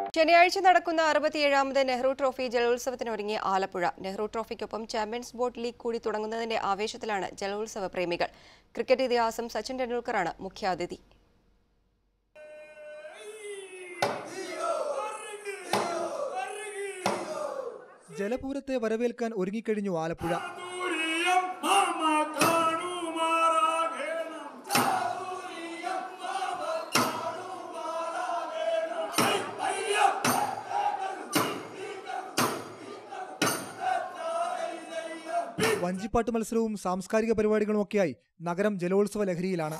ശനിയാഴ്ച നടക്കുന്ന അറുപത്തിയേഴാമത് നെഹ്റു ട്രോഫി ജലോത്സവത്തിനൊരുങ്ങി ആലപ്പുഴ നെഹ്റു ട്രോഫിക്കൊപ്പം ചാമ്പ്യൻസ് ബോട്ട് ലീഗ് കൂടി തുടങ്ങുന്നതിന്റെ ആവേശത്തിലാണ് ജലോത്സവ പ്രേമികൾ ക്രിക്കറ്റ് ഇതിഹാസം സച്ചിൻ ടെണ്ടുൽക്കറാണ് മുഖ്യാതിഥി ജലപൂരത്തെ വരവേൽക്കാൻ ഒരുങ്ങിക്കഴിഞ്ഞു ആലപ്പുഴ ചാതുര്യം മാമ കാണുമാറാകേണം വഞ്ചിപ്പാട്ട് മത്സരവും സാംസ്കാരിക പരിപാടികളും ഒക്കെയായി നഗരം ജലോത്സവ ലഹരിയിലാണ്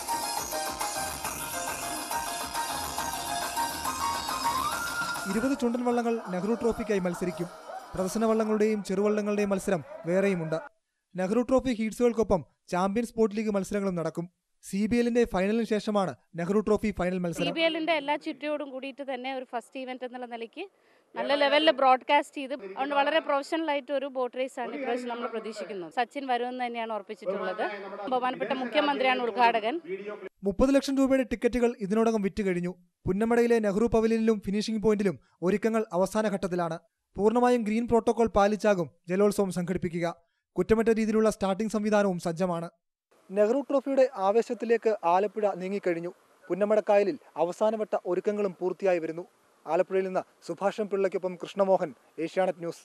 ഇരുപത് ചുണ്ടൻ വള്ളങ്ങൾ നെഹ്റു ട്രോഫിക്കായി മത്സരിക്കും പ്രദർശന വള്ളങ്ങളുടെയും ചെറുവള്ളങ്ങളുടെയും മത്സരം വേറെയുമുണ്ട് നെഹ്റു ട്രോഫി ഹീറ്റ്സുകൾക്കൊപ്പം ചാമ്പ്യൻസ് സ്പോർട്ട് ലീഗ് മത്സരങ്ങളും നടക്കും സി ബി എല്ലിന്റെ ഫൈനലിന് ശേഷമാണ് നെഹ്റു ട്രോഫി ഫൈനൽ സി മത്സരം ബി എല്ലിന്റെ എല്ലാ ചുറ്റോടും കൂടിയിട്ട് തന്നെ ഒരു ഫസ്റ്റ് ഈവന്റ് എന്നുള്ള നിലയ്ക്ക് നല്ല ലെവലിൽ ബ്രോഡ്കാസ്റ്റ് ചെയ്ത് അതുകൊണ്ട് വളരെ പ്രൊഫഷണൽ ആയിട്ട് ഒരു ബോട്ട് റേസ് ആണ് ഇപ്രാവശ്യം നമ്മൾ പ്രതീക്ഷിക്കുന്നത് സച്ചിൻ വരുമെന്ന് തന്നെയാണ് ഉറപ്പിച്ചിട്ടുള്ളത് ബഹുമാനപ്പെട്ട മുഖ്യമന്ത്രിയാണ് ഉദ്ഘാടകൻ മുപ്പത് ലക്ഷം രൂപയുടെ ടിക്കറ്റുകൾ ഇതിനോടകം വിറ്റുകഴിഞ്ഞു പുന്നമടയിലെ നെഹ്റു പവലിയനിലും ഫിനിഷിംഗ് പോയിന്റിലും ഒരുക്കങ്ങൾ അവസാന ഘട്ടത്തിലാണ് പൂർണ്ണമായും ഗ്രീൻ പ്രോട്ടോകോൾ പാലിച്ചാകും ജലോത്സവം സംഘടിപ്പിക്കുക കുറ്റമറ്റ രീതിയിലുള്ള സ്റ്റാർട്ടിംഗ് സംവിധാനവും സജ്ജമാണ് നെഹ്റു ട്രോഫിയുടെ ആവേശത്തിലേക്ക് ആലപ്പുഴ നീങ്ങിക്കഴിഞ്ഞു പുന്നമടക്കായലിൽ അവസാനവട്ട ഒരുക്കങ്ങളും പൂർത്തിയായി വരുന്നു ആലപ്പുഴയിൽ നിന്ന് സുഭാഷം പിള്ളയ്ക്കൊപ്പം കൃഷ്ണമോഹൻ ഏഷ്യാനെറ്റ് ന്യൂസ്